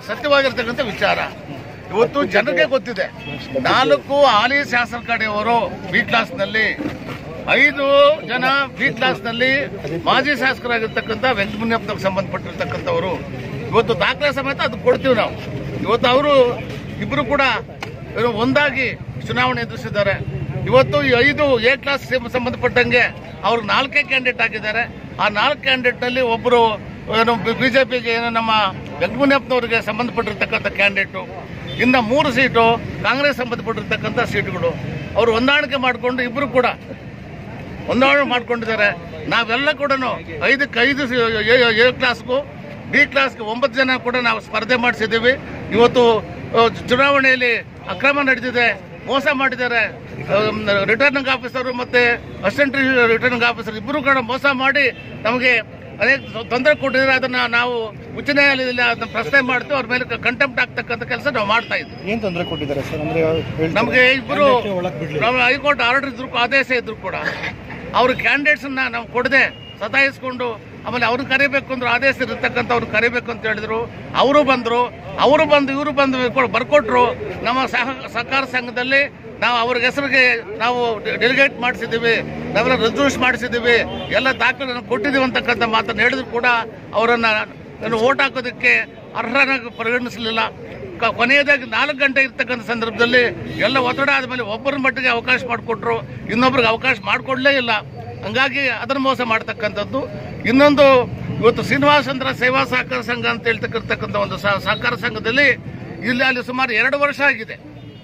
ಸತ್ಯವಾಗಿರ್ತಕ್ಕಂಥ ವಿಚಾರ ಇವತ್ತು ಜನರಿಗೆ ಗೊತ್ತಿದೆ ನಾಲ್ಕು ಹಾಲಿ ಶಾಸಕಡೆಯವರು ಬಿ ಕ್ಲಾಸ್ನಲ್ಲಿ ಐದು ಜನ ಬಿ ಕ್ಲಾಸ್ನಲ್ಲಿ ಮಾಜಿ ಶಾಸಕರಾಗಿರ್ತಕ್ಕಂಥ ವೆಂಕಟಮುನಿಯಪ್ಪನಿಗೆ ಸಂಬಂಧಪಟ್ಟಿರ್ತಕ್ಕಂಥವರು ಇವತ್ತು ದಾಖಲೆ ಸಮೇತ ಅದು ಕೊಡ್ತೀವಿ ನಾವು ಇವತ್ತು ಅವರು ಇಬ್ಬರು ಕೂಡ ಏನು ಒಂದಾಗಿ ಚುನಾವಣೆ ಎದುರಿಸಿದ್ದಾರೆ ಇವತ್ತು ಈ ಐದು ಎ ಕ್ಲಾಸ್ ಸಂಬಂಧಪಟ್ಟಂಗೆ ಅವ್ರು ನಾಲ್ಕೇ ಕ್ಯಾಂಡಿಡೇಟ್ ಆಗಿದ್ದಾರೆ ಆ ನಾಲ್ಕು ಕ್ಯಾಂಡಿಡೇಟ್ ನಲ್ಲಿ ಒಬ್ಬರು ಏನು ಬಿಜೆಪಿಗೆ ಏನು ನಮ್ಮ ವೆಂಕಟಮುನಿಯಪ್ಪನವರಿಗೆ ಸಂಬಂಧಪಟ್ಟಿರ್ತಕ್ಕಂಥ ಕ್ಯಾಂಡಿಡೇಟು ಇನ್ನು ಮೂರು ಸೀಟು ಕಾಂಗ್ರೆಸ್ ಸಂಬಂಧಪಟ್ಟಿರ್ತಕ್ಕಂಥ ಸೀಟುಗಳು ಅವರು ಹೊಂದಾಣಿಕೆ ಮಾಡಿಕೊಂಡು ಇಬ್ಬರು ಕೂಡ ಹೊಂದಾಣಿಕೆ ಮಾಡ್ಕೊಂಡಿದ್ದಾರೆ ನಾವೆಲ್ಲ ಕೂಡ ಐದಕ್ಕೆ ಐದು ಎ ಕ್ಲಾಸ್ಗೂ ಬಿ ಕ್ಲಾಸ್ಗೆ ಒಂಬತ್ತು ಜನ ಕೂಡ ನಾವು ಸ್ಪರ್ಧೆ ಮಾಡಿಸಿದ್ದೀವಿ ಇವತ್ತು ಆ, ಚುನಾವಣೆಯಲ್ಲಿ ಅಕ್ರಮ ನಡೆದಿದೆ ಮೋಸ ಮಾಡಿದ್ದಾರೆ ರಿಟರ್ನಿಂಗ್ ಆಫೀಸರ್ ಮತ್ತೆ ಅಸಿಸ್ಟೆಂಟ್ ರಿಟರ್ನಿಂಗ್ ಆಫೀಸರ್ ಇಬ್ಬರು ಕೂಡ ಮೋಸ ಮಾಡಿ ನಮಗೆ ಅನೇಕ ತೊಂದರೆ ಕೊಟ್ಟಿದ್ದಾರೆ ಅದನ್ನ ನಾವು ಉಚ್ಚ ನ್ಯಾಯಾಲಯದಲ್ಲಿ ಅದನ್ನ ಪ್ರಶ್ನೆ ಮಾಡ್ತೀವಿ ಅವ್ರ ಮೇಲೆ ಕಂಟೆಂಪ್ಟ್ ಆಗ್ತಕ್ಕಂಥ ಕೆಲಸ ನಾವು ಮಾಡ್ತಾ ಇದ್ವಿ ಏನ್ ತೊಂದರೆ ಕೊಟ್ಟಿದ್ದಾರೆ ಸರ್ ಅಂದ್ರೆ ಹೇಳ್ತೀರಾ? ನಮಗೆ ಇಬ್ಬರು ಒಳಗ್ ಬಿಡ್ಲಿ. ನಮ್ಮ ಹೈಕೋರ್ಟ್ ಆರ್ಡರ್ ಇದ್ರು ಆದೇಶ ಇದ್ರು ಕೂಡ ಅವ್ರ ಕ್ಯಾಂಡಿಡೇಟ್ಸ್ ಅನ್ನ ನಾವು ಕೊಡದೆ ಸತಾಯಿಸ್ಕೊಂಡು ಆಮೇಲೆ ಅವ್ರನ್ನ ಕರಿಬೇಕು ಅಂದ್ರೆ ಆದೇಶ ಇರತಕ್ಕಂಥ ಅವ್ರು ಕರಿಬೇಕು ಅಂತ ಹೇಳಿದ್ರು ಅವರು ಬಂದ್ರು ಅವರು ಬಂದು ಇವರು ಬಂದು ಕೊ- ಬರ್ಕೊಟ್ರು ನಮ್ಮ ಸಹ ಸಹಕಾರ ಸಂಘದಲ್ಲಿ ನಾವು ಅವ್ರ ಹೆಸರಿಗೆ ನಾವು ಡೆಲಿಗೇಟ್ ಮಾಡಿಸಿದ್ದೀವಿ ನಾವೆಲ್ಲ ರೆಸ್ಯೂಸ್ ಮಾಡಿಸಿದ್ದೀವಿ ಎಲ್ಲ ದಾಖಲೆಗಳನ್ನು ಕೊಟ್ಟಿದ್ದೀವಿ ಅಂತಕ್ಕಂಥ ಮಾತನ್ನು ಹೇಳಿದ್ರು ಕೂಡ ಅವರನ್ನ ಏನು ಓಟ್ ಹಾಕೋದಕ್ಕೆ ಅರ್ಹರಾಗಿ ಪರಿಗಣಿಸಲಿಲ್ಲ ಕ- ಕೊನೆಯದಾಗಿ ನಾಲ್ಕು ಗಂಟೆ ಇರ್ತಕ್ಕಂಥ ಸಂದರ್ಭದಲ್ಲಿ ಎಲ್ಲ ಒತ್ತಡ ಆದಮೇಲೆ ಒಬ್ಬರ ಮಟ್ಟಿಗೆ ಅವಕಾಶ ಮಾಡಿಕೊಟ್ರು ಇನ್ನೊಬ್ರಿಗೆ ಅವಕಾಶ ಮಾಡಿಕೊಡ್ಲೇ ಇಲ್ಲ ಹಂಗಾಗಿ ಅದನ್ನ ಮೋಸ ಮಾಡ್ತಕ್ಕಂಥದ್ದು ಇನ್ನೊಂದು ಇವತ್ತು ಶ್ರೀನಿವಾಸಂದ್ರ ಸೇವಾ ಸಹಕಾರ ಸಂಘ ಅಂತ ಹೇಳ್ತಕ್ಕಂಥ ಒಂದು ಸಹ- ಸಹಕಾರ ಸಂಘದಲ್ಲಿ ಇಲ್ಲಿ ಅಲ್ಲಿ ಸುಮಾರು ಎರಡು ವರ್ಷ ಆಗಿದೆ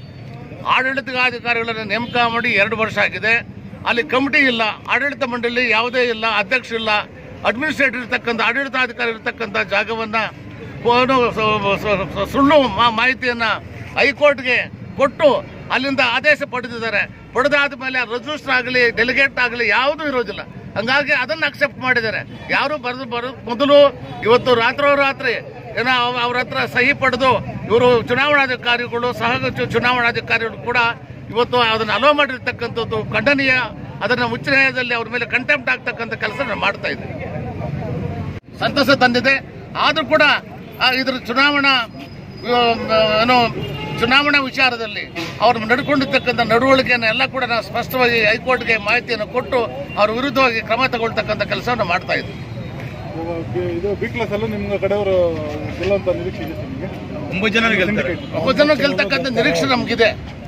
ಆಡಳಿತಾಧಿಕಾರಿಗಳನ್ನ ನೇಮಕ ಮಾಡಿ ಎರಡು ವರ್ಷ ಆಗಿದೆ ಅಲ್ಲಿ ಕಮಿಟಿ ಇಲ್ಲ ಆಡಳಿತ ಮಂಡಳಿ ಯಾವುದೇ ಇಲ್ಲ ಅಧ್ಯಕ್ಷ ಇಲ್ಲ ಅಡ್ಮಿನಿಸ್ಟ್ರೇಟರ್ ಇರ್ತಕ್ಕಂಥ ಆಡಳಿತಾಧಿಕಾರಿ ಇರ್ತಕ್ಕಂಥ ಜಾಗವನ್ನ ಏನು ಸ- ಸ- ಸ- ಸುಳ್ಳು ಮಾ- ಮಾಹಿತಿಯನ್ನ ಹೈಕೋರ್ಟ್ಗೆ ಕೊಟ್ಟು ಅಲ್ಲಿಂದ ಆದೇಶ ಪಡೆದಿದ್ದಾರೆ ಪಡೆದಾದ ಮೇಲೆ ರಿಜಿಸ್ಟರ್ ಆಗಲಿ ಡೆಲಿಗೇಟ್ ಆಗಲಿ ಯಾವುದೂ ಇರೋದಿಲ್ಲ ಹಂಗಾಗಿ ಅದನ್ನ ಅಕ್ಸೆಪ್ಟ್ ಮಾಡಿದ್ದಾರೆ ಯಾರು ಬರೆದು ಬರೋ ಮೊದಲು ಇವತ್ತು ರಾತ್ರೋರಾತ್ರಿ ಏನೋ ಅವ- ಅವ್ರ ಹತ್ರ ಸಹಿ ಪಡೆದು ಇವರು ಚುನಾವಣಾಧಿಕಾರಿಗಳು ಸಹ ಚು- ಚುನಾವಣಾಧಿಕಾರಿಗಳು ಕೂಡ ಇವತ್ತು ಅದನ್ನು ಅಲೋ ಮಾಡಿರ್ತಕ್ಕಂಥದ್ದು ಖಂಡನೀಯ ಅದನ್ನು ಉಚ್ಚ ನ್ಯಾಯಾಲಯದಲ್ಲಿ ಅವ್ರ ಮೇಲೆ ಕಂಟೆಂಪ್ಟ್ ಆಗ್ತಕ್ಕಂಥ ಕೆಲಸ ನಾವು ಮಾಡ್ತಾ ಇದ್ದೀವಿ ಸಂತಸ ತಂದಿದೆ ಆದ್ರೂ ಕೂಡ ಆ, ಇದ್ರ ಚುನಾವಣಾ ಆ, ಏನು ಚುನಾವಣಾ ವಿಚಾರದಲ್ಲಿ ಅವ್ರು ನಡ್ಕೊಂಡಿರ್ತಕ್ಕಂಥ ನಡವಳಿಕೆಯನ್ನು ಎಲ್ಲ ಕೂಡ ನಾವು ಸ್ಪಷ್ಟವಾಗಿ ಹೈಕೋರ್ಟ್ಗೆ ಮಾಹಿತಿಯನ್ನು ಕೊಟ್ಟು ಅವ್ರ ವಿರುದ್ಧವಾಗಿ ಕ್ರಮ ತಗೊಳ್ತಕ್ಕಂಥ ಕೆಲಸವನ್ನು ಮಾಡ್ತಾ ಇದ್ದೀವಿ ಇದು ಬಿ ಕ್ಲಾಸ್ ಅಲ್ಲೂ ನಿಮ್ಮ ಕಡೆಯವರು ಗೆಲ್ಲುವಂತ ನಿರೀಕ್ಷೆ ಇದೆ ನಿಮಗೆ ಒಂಬತ್ತು ಜನ ಗೆಲ್ತಾರೆ ಒಬ್ಬ ಜನ ಗೆಲ್ತಕ್ಕಂಥ ನಿರೀಕ್ಷೆ ನಮಗಿದೆ